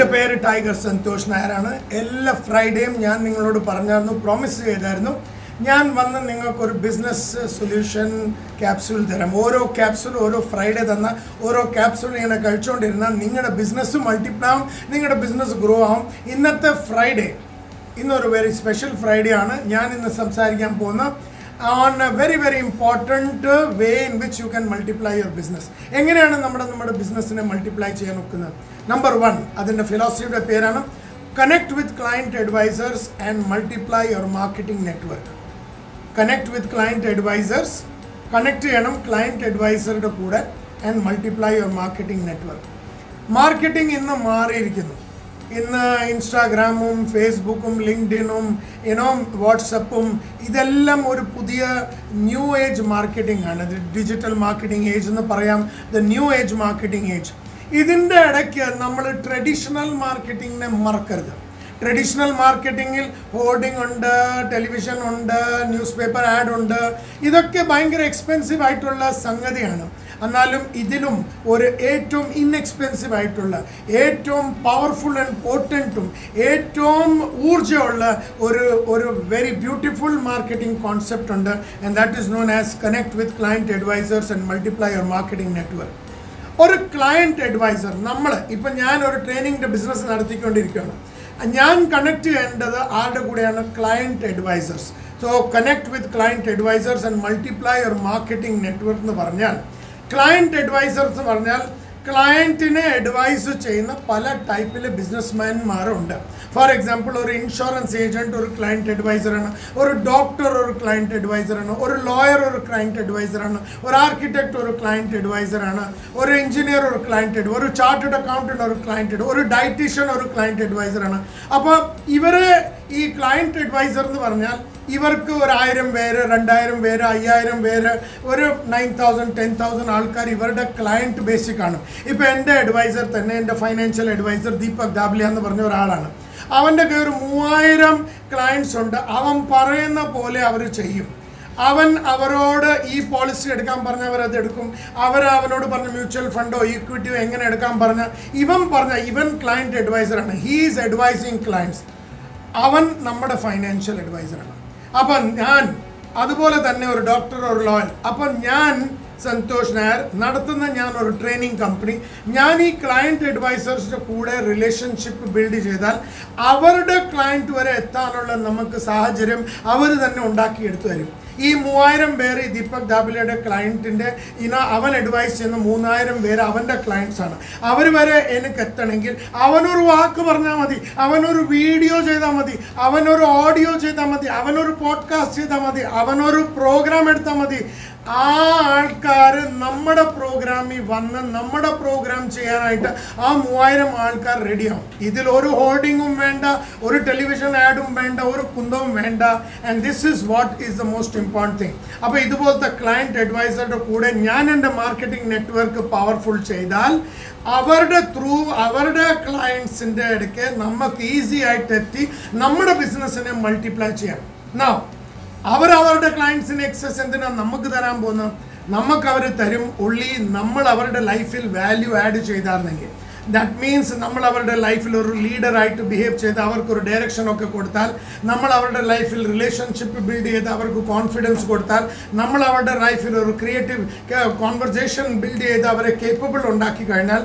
പേര് ടൈഗർ സന്തോഷ് നായരാണ് എല്ലാ ഫ്രൈഡേയും ഞാൻ നിങ്ങളോട് പറഞ്ഞായിരുന്നു പ്രോമിസ് ചെയ്തായിരുന്നു ഞാൻ വന്ന് നിങ്ങൾക്കൊരു ബിസിനസ് സൊല്യൂഷൻ ക്യാപ്സ്യൂൾ തരാം ഓരോ ക്യാപ്സ്യൂൾ ഓരോ ഫ്രൈഡേ തന്ന ഓരോ ക്യാപ്സ്യൂൾ ഇങ്ങനെ കഴിച്ചുകൊണ്ടിരുന്നാൽ നിങ്ങളുടെ ബിസിനസ് മൾട്ടിപ്ലൈ ആവും നിങ്ങളുടെ ബിസിനസ് ഗ്രോ ആവും ഇന്നത്തെ ഫ്രൈഡേ ഇന്നൊരു വെരി സ്പെഷ്യൽ ഫ്രൈഡേ ആണ് ഞാൻ ഇന്ന് സംസാരിക്കാൻ പോകുന്ന on a very very important way in which you can multiply your business എങ്ങനെയാണ് നമ്മുടെ നമ്മുടെ ബിസിനസ്സിനെ മൾട്ടിപ്ലൈ ചെയ്യാൻ ഒക്കുന്നത് നമ്പർ വൺ അതിൻ്റെ ഫിലോസഫിയുടെ പേരാണ് connect with client advisors and multiply your marketing network connect with client advisors connect ചെയ്യണം ക്ലയൻറ്റ് അഡ്വൈസറുടെ കൂടെ and multiply your marketing network marketing ഇന്ന് മാറിയിരിക്കുന്നു ഇന്ന് ഇൻസ്റ്റാഗ്രാമും ഫേസ്ബുക്കും ലിങ്ക്ഡിനും ഇനോ വാട്സപ്പും ഇതെല്ലാം ഒരു പുതിയ ന്യൂ ഏജ് മാർക്കറ്റിംഗ് ആണ് ഇത് ഡിജിറ്റൽ മാർക്കറ്റിംഗ് ഏജ് എന്ന് പറയാം the new age marketing age ഇതിൻ്റെ ഇടയ്ക്ക് നമ്മൾ ട്രഡീഷണൽ മാർക്കറ്റിങ്ങിനെ മറക്കരുത് ട്രഡീഷണൽ മാർക്കറ്റിങ്ങിൽ ഹോർഡിംഗ് ഉണ്ട് ടെലിവിഷൻ ഉണ്ട് ന്യൂസ് പേപ്പർ ആഡ് ഉണ്ട് ഇതൊക്കെ ഭയങ്കര എക്സ്പെൻസീവ് ആയിട്ടുള്ള സംഗതിയാണ് എന്നാലും ഇതിലും ഒരു ഏറ്റവും ഇൻഎക്സ്പെൻസീവ് ആയിട്ടുള്ള ഏറ്റവും പവർഫുൾ ആൻഡ് പോർട്ടൻറ്റും ഏറ്റവും ഊർജ്ജമുള്ള ഒരു ഒരു വെരി ബ്യൂട്ടിഫുൾ മാർക്കറ്റിംഗ് കോൺസെപ്റ്റ് ഉണ്ട് and that is known as connect with client advisors and multiply your marketing network ഒരു ക്ലയൻറ്റ് അഡ്വൈസർ നമ്മൾ ഇപ്പം ഞാൻ ഒരു ട്രെയിനിങ്ങിൻ്റെ ബിസിനസ് നടത്തിക്കൊണ്ടിരിക്കുകയാണ് ഞാൻ കണക്ട് ചെയ്യേണ്ടത് ആരുടെ കൂടെയാണ് client advisors so connect with client advisors and multiply your marketing network എന്ന് പറഞ്ഞാൽ ക്ലയൻറ്റ് അഡ്വൈസേഴ്സ് എന്ന് പറഞ്ഞാൽ ക്ലയൻറ്റിനെ അഡ്വൈസ് ചെയ്യുന്ന പല ടൈപ്പിലെ ബിസിനസ്മാൻമാരുണ്ട് ഫോർ എക്സാമ്പിൾ ഒരു ഇൻഷുറൻസ് ഏജൻറ്റ് ഒരു ക്ലയൻറ്റ് അഡ്വൈസറാണ് ഒരു ഡോക്ടർ ഒരു ക്ലയൻറ്റ് അഡ്വൈസറാണ് ഒരു ലോയർ ഒരു ക്ലയൻറ്റ് അഡ്വൈസറാണ് ഒരു ആർക്കിടെക്ട് ഒരു ക്ലയൻറ്റ് അഡ്വൈസറാണ് ഒരു എഞ്ചിനീയർ ഒരു ക്ലയൻറ്റ് ഒരു ചാർട്ടേഡ് അക്കൗണ്ടൻറ്റ് ഒരു ക്ലയൻറ്റ് ഒരു ഡയറ്റീഷ്യൻ ഒരു ക്ലയൻറ്റ് അഡ്വൈസറാണ് അപ്പോൾ ഇവരെ ഈ ക്ലയൻറ്റ് അഡ്വൈസർ എന്ന് പറഞ്ഞാൽ ഇവർക്ക് ഒരു ആയിരം പേര് രണ്ടായിരം പേര് അയ്യായിരം പേര് ഒരു നയൻ തൗസൻഡ് ടെൻ തൗസൻഡ് ആൾക്കാർ ഇവരുടെ ക്ലയൻറ്റ് ബേസിക് ആണ് ഇപ്പോൾ എൻ്റെ അഡ്വൈസർ തന്നെ എൻ്റെ ഫൈനാൻഷ്യൽ അഡ്വൈസർ ദീപക് ദാബ്ലിയ എന്ന് പറഞ്ഞ ഒരാളാണ് അവൻ്റെ ഒരു മൂവായിരം ക്ലയൻസ് ഉണ്ട് അവൻ പറയുന്ന പോലെ അവർ ചെയ്യും അവൻ അവരോട് ഈ പോളിസി എടുക്കാൻ പറഞ്ഞവർ അത് എടുക്കും അവർ അവനോട് പറഞ്ഞ മ്യൂച്വൽ ഫണ്ടോ ഈക്വിറ്റിയോ എങ്ങനെ എടുക്കാൻ പറഞ്ഞ ഇവൻ പറഞ്ഞ ഇവൻ ക്ലയൻറ്റ് അഡ്വൈസറാണ് ഹീ ഈസ് അഡ്വൈസിങ് ക്ലയൻറ്റ്സ് അവൻ നമ്മുടെ ഫൈനാൻഷ്യൽ അഡ്വൈസറാണ് അപ്പം ഞാൻ അതുപോലെ തന്നെ ഒരു ഡോക്ടർ ഒരു ലോയർ അപ്പം ഞാൻ സന്തോഷ് നായർ നടത്തുന്ന ഞാൻ ഒരു ട്രെയിനിങ് കമ്പനി ഞാൻ ഈ ക്ലയൻറ്റ് അഡ്വൈസേഴ്സിൻ്റെ കൂടെ റിലേഷൻഷിപ്പ് ബിൽഡ് ചെയ്താൽ അവരുടെ ക്ലയൻറ്റ് വരെ എത്താനുള്ള നമുക്ക് സാഹചര്യം അവർ തന്നെ ഉണ്ടാക്കിയെടുത്തു തരും ഈ മൂവായിരം പേര് ഈ ദീപക് ദാബിലയുടെ ക്ലയൻറ്റിൻ്റെ ഇന അവൻ അഡ്വൈസ് ചെയ്യുന്ന മൂന്നായിരം പേര് അവൻ്റെ ക്ലയൻസ് ആണ് അവർ വരെ എനിക്ക് എത്തണമെങ്കിൽ അവനൊരു വാക്ക് പറഞ്ഞാൽ മതി അവനൊരു വീഡിയോ ചെയ്താൽ മതി അവനൊരു ഓഡിയോ ചെയ്താൽ മതി അവനൊരു പോഡ്കാസ്റ്റ് ചെയ്താൽ മതി അവനൊരു പ്രോഗ്രാം എടുത്താൽ മതി ആ ആൾക്കാർ നമ്മുടെ പ്രോഗ്രാമിൽ വന്ന് നമ്മുടെ പ്രോഗ്രാം ചെയ്യാനായിട്ട് ആ മൂവായിരം ആൾക്കാർ റെഡിയാവും ഇതിൽ ഒരു ഹോർഡിങ്ങും വേണ്ട ഒരു ടെലിവിഷൻ ആഡും വേണ്ട ഒരു കുന്തവും വേണ്ട and this is what is the most important thing അപ്പോൾ ഇതുപോലത്തെ ക്ലയൻറ്റ് അഡ്വൈസറുടെ കൂടെ ഞാൻ എൻ്റെ മാർക്കറ്റിംഗ് നെറ്റ്വർക്ക് പവർഫുൾ ചെയ്താൽ അവരുടെ ത്രൂ അവരുടെ ക്ലയൻസിൻ്റെ ഇടയ്ക്ക് നമുക്ക് ഈസി ആയിട്ട് എത്തി നമ്മുടെ ബിസിനസ്സിനെ മൾട്ടിപ്ലൈ ചെയ്യാം നാ അവർ അവരുടെ ക്ലയൻസിന് എക്സസ് എന്തിനാ നമുക്ക് തരാൻ പോകുന്നത് നമുക്ക് അവർ തരും ഉള്ളി നമ്മൾ അവരുടെ ലൈഫിൽ വാല്യൂ ആഡ് ചെയ്തായിരുന്നെങ്കിൽ ദാറ്റ് മീൻസ് നമ്മൾ അവരുടെ ലൈഫിൽ ഒരു ലീഡറായിട്ട് ബിഹേവ് ചെയ്ത് അവർക്കൊരു ഡയറക്ഷൻ ഒക്കെ കൊടുത്താൽ നമ്മൾ അവരുടെ ലൈഫിൽ റിലേഷൻഷിപ്പ് ബിൽഡ് ചെയ്ത് അവർക്ക് കോൺഫിഡൻസ് കൊടുത്താൽ നമ്മൾ അവരുടെ ലൈഫിൽ ഒരു ക്രിയേറ്റീവ് കോൺവെർസേഷൻ ബിൽഡ് ചെയ്ത് അവരെ കേപ്പബിൾ ഉണ്ടാക്കി കഴിഞ്ഞാൽ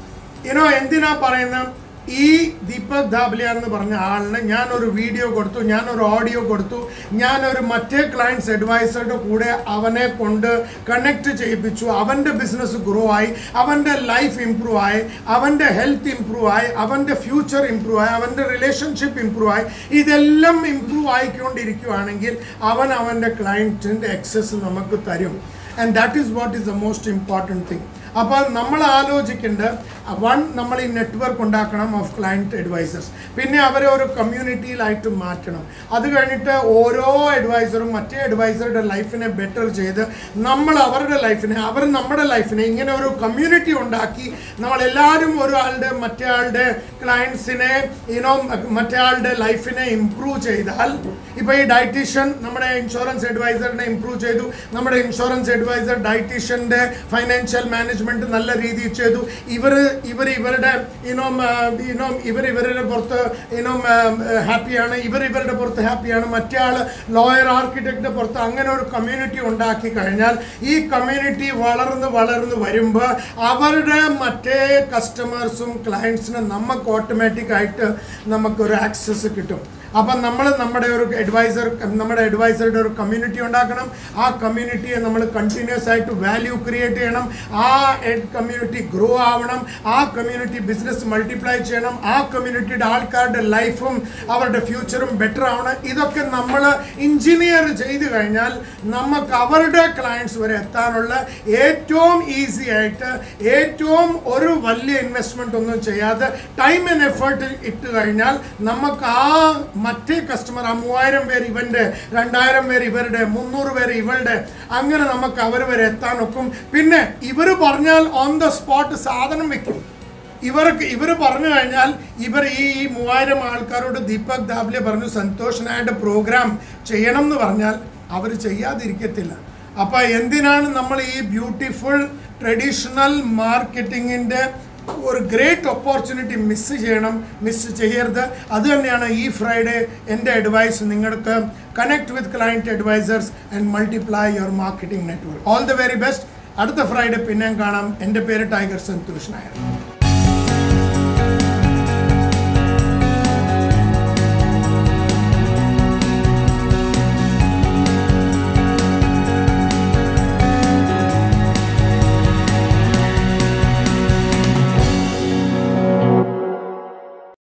ഇനോ എന്തിനാ പറയുന്നത് ഈ ദീപക് ധാബ്ലിയ എന്ന് പറഞ്ഞ ആളിന് ഞാനൊരു വീഡിയോ കൊടുത്തു ഞാനൊരു ഓഡിയോ കൊടുത്തു ഞാനൊരു മറ്റേ ക്ലയൻറ്റ്സ് അഡ്വൈസറുടെ കൂടെ അവനെ കൊണ്ട് കണക്ട് ചെയ്യിപ്പിച്ചു അവൻ്റെ ബിസിനസ് ഗ്രോ ആയി അവൻ്റെ ലൈഫ് ഇമ്പ്രൂവ് ആയി അവൻ്റെ ഹെൽത്ത് ഇമ്പ്രൂവ് ആയി അവൻ്റെ ഫ്യൂച്ചർ ഇമ്പ്രൂവ് ആയി അവൻ്റെ റിലേഷൻഷിപ്പ് ഇമ്പ്രൂവ് ആയി ഇതെല്ലാം ഇമ്പ്രൂവ് ആയിക്കൊണ്ടിരിക്കുകയാണെങ്കിൽ അവൻ അവൻ്റെ ക്ലയൻറ്റിൻ്റെ എക്സസ് നമുക്ക് തരും and that is what is the most important thing അപ്പോൾ നമ്മൾ ആലോചിക്കേണ്ടത് വൺ നമ്മൾ ഈ നെറ്റ്വർക്ക് ഉണ്ടാക്കണം ഓഫ് ക്ലയൻറ്റ് അഡ്വൈസേഴ്സ് പിന്നെ അവരെ ഒരു കമ്മ്യൂണിറ്റിയിലായിട്ട് മാറ്റണം അത് കഴിഞ്ഞിട്ട് ഓരോ അഡ്വൈസറും മറ്റേ അഡ്വൈസറുടെ ലൈഫിനെ ബെറ്റർ ചെയ്ത് നമ്മൾ അവരുടെ ലൈഫിനെ അവർ നമ്മുടെ ലൈഫിനെ ഇങ്ങനെ ഒരു കമ്മ്യൂണിറ്റി ഉണ്ടാക്കി നമ്മളെല്ലാവരും ഒരാളുടെ മറ്റേ ആളുടെ ക്ലയൻസിനെ ഇനോ മറ്റേ ആളുടെ ലൈഫിനെ ഇമ്പ്രൂവ് ചെയ്താൽ ഇപ്പോൾ ഈ ഡയറ്റീഷ്യൻ നമ്മുടെ ഇൻഷുറൻസ് അഡ്വൈസറിനെ ഇമ്പ്രൂവ് ചെയ്തു നമ്മുടെ ഇൻഷുറൻസ് അഡ്വൈസർ ഡയറ്റീഷ്യൻ്റെ ഫൈനാൻഷ്യൽ മാനേജ്മെൻറ്റ് നല്ല രീതിയിൽ ചെയ്തു ഇവർ ഇവർ ഇവരുടെ ഇനോ ഇനോ ഇവർ ഇവരുടെ പുറത്ത് ഇനോ ഹാപ്പിയാണ് ഇവർ ഇവരുടെ പുറത്ത് ഹാപ്പിയാണ് മറ്റേ ആൾ ലോയർ ആർക്കിടെക്റ്റിൻ്റെ പുറത്ത് അങ്ങനെ ഒരു കമ്മ്യൂണിറ്റി ഉണ്ടാക്കി കഴിഞ്ഞാൽ ഈ കമ്മ്യൂണിറ്റി വളർന്ന് വളർന്ന് വരുമ്പോൾ അവരുടെ മറ്റേ കസ്റ്റമേഴ്സും ക്ലയൻസിനും നമുക്ക് ഓട്ടോമാറ്റിക് ആയിട്ട് നമുക്കൊരു ആക്സസ് കിട്ടും അപ്പം നമ്മൾ നമ്മുടെ ഒരു അഡ്വൈസർ നമ്മുടെ അഡ്വൈസറുടെ ഒരു കമ്മ്യൂണിറ്റി ഉണ്ടാക്കണം ആ കമ്മ്യൂണിറ്റിയെ നമ്മൾ കണ്ടിന്യൂസ് ആയിട്ട് വാല്യൂ ക്രിയേറ്റ് ചെയ്യണം ആ കമ്മ്യൂണിറ്റി ഗ്രോ ആവണം ആ കമ്മ്യൂണിറ്റി ബിസിനസ് മൾട്ടിപ്ലൈ ചെയ്യണം ആ കമ്മ്യൂണിറ്റിയുടെ ആൾക്കാരുടെ ലൈഫും അവരുടെ ഫ്യൂച്ചറും ബെറ്റർ ആവണം ഇതൊക്കെ നമ്മൾ എഞ്ചിനീയർ ചെയ്തു കഴിഞ്ഞാൽ നമുക്ക് അവരുടെ ക്ലയൻസ് വരെ എത്താനുള്ള ഏറ്റവും ഈസി ആയിട്ട് ഏറ്റവും ഒരു വലിയ ഇൻവെസ്റ്റ്മെന്റ് ഒന്നും ചെയ്യാതെ ടൈം ആൻഡ് എഫേർട്ട് ഇട്ട് കഴിഞ്ഞാൽ നമുക്ക് ആ മറ്റേ കസ്റ്റമർ ആ മൂവായിരം പേര് ഇവൻ്റെ രണ്ടായിരം പേര് ഇവരുടെ മുന്നൂറ് പേര് ഇവളുടെ അങ്ങനെ നമുക്ക് അവർ വരെ എത്താനൊക്കും പിന്നെ ഇവർ പറഞ്ഞാൽ ഓൺ ദ സ്പോട്ട് സാധനം വെക്കും ഇവർക്ക് ഇവർ പറഞ്ഞു കഴിഞ്ഞാൽ ഇവർ ഈ ഈ മൂവായിരം ആൾക്കാരോട് ദീപക് ദാബ്ലെ പറഞ്ഞു സന്തോഷ് നായരുടെ പ്രോഗ്രാം ചെയ്യണം എന്ന് പറഞ്ഞാൽ അവർ ചെയ്യാതിരിക്കത്തില്ല അപ്പോൾ എന്തിനാണ് നമ്മൾ ഈ ബ്യൂട്ടിഫുൾ ട്രഡീഷണൽ മാർക്കറ്റിങ്ങിൻ്റെ ഒരു ഗ്രേറ്റ് ഓപ്പർച്യൂണിറ്റി മിസ് ചെയ്യണം മിസ് ചെയ്യരുത് അത് തന്നെയാണ് ഈ ഫ്രൈഡേ എൻ്റെ അഡ്വൈസ് നിങ്ങൾക്ക് connect with client advisors and multiply your marketing network all the very best അടുത്ത ഫ്രൈഡേ പിന്നെയും കാണാം എൻ്റെ പേര് ടൈഗർ സന്തോഷ് നായർ